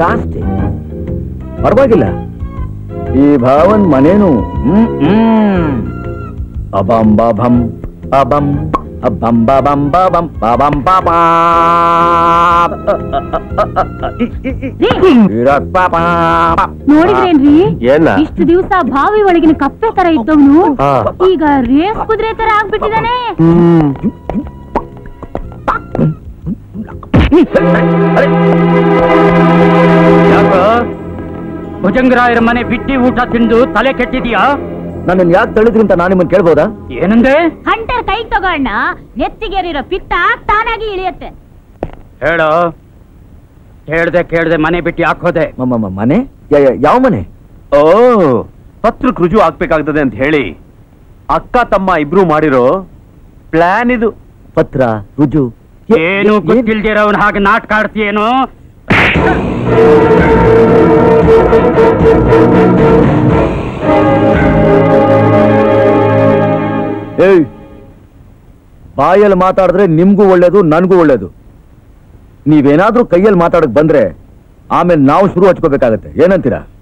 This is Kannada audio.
ಫ್ಯಾಂಟಾಸ್ಟಿಕ್ ಪರವಾಗಿಲ್ಲ ಈ ಭಾವನ್ ಮನೇನು ಹ್ಮ್ ಹ್ಮ್ ಅಬಂ ಬಾಬಂ ಅಬಂ ಅಬ್ಬಂ ಬಾಬಂ ಬಾಬಂ ಬಾಬಂ ಬಾಬಾ ನೋಡಿದ್ರೇನ್ರಿ ಏನ ಇಷ್ಟು ದಿವಸ ಬಾವಿ ಒಳಗಿನ ಕಪ್ಪೆ ತರ ಇದ್ದವನು ಹಾ. ಈಗ ರೇಸ್ ಕುದುರೆ ತರ ಆಗ್ಬಿಟ್ಟಿದಾನೆ ಭುಜಂಗರಾಯರ ಮನೆ ಬಿಟ್ಟಿ ಊಟ ತಿಂದು ತಲೆ ಕೆಟ್ಟಿದ್ಯಾ ನನ್ನ ಯಾಕೆ ತಳಿದ್ರಿ ಅಂತ ನಾನು ನಿಮ್ಮನ್ನ ಕೇಳ್ಬೋದಾ ಏನಂದೆ ಹಂಟರ್ ಕೈ ತಗೋಣ ನೆತ್ತಿಗೇರಿರೋ ಪಿತ್ತ ತಾನಾಗಿ ಇಳಿಯತ್ತೆ ಹೇಳೋ ಹೇಳ್ದೆ ಕೇಳ್ದೆ ಮನೆ ಬಿಟ್ಟು ಯಾಕೋದೆ ಮಮ್ಮ ಮನೆ ಯಾ- ಯಾ- ಯಾವ ಮನೆ ಓ ಪತ್ರಕ್ಕೆ ರುಜು ಆಗ್ಬೇಕಾಗ್ತದೆ ಅಂತ ಹೇಳಿ ಅಕ್ಕ ತಮ್ಮ ಇಬ್ರು ಮಾಡಿರೋ ಪ್ಲಾನ್ ಇದು ಪತ್ರ ರುಜು ಏ- ಏನು ಏನ್- ಗೊತ್ತಿಲ್ದಿರೋನ್ ಹಾಗೆ ನಾಟಕ ಆಡ್ತೀಯೇನು ಏಯ್ ಬಾಯಲ್ಲಿ ಮಾತಾಡಿದ್ರೆ ನಿಮ್ಗೂ ಒಳ್ಳೇದು ನನ್ಗೂ ಒಳ್ಳೇದು ನೀವೇನಾದ್ರೂ ಕೈಯಲ್ಲಿ ಮಾತಾಡಕ್ ಬಂದ್ರೆ ಆಮೇಲೆ ನಾವು ಶುರು ಹಚ್ಕೋಬೇಕಾಗತ್ತೆ ಏನಂತೀರಾ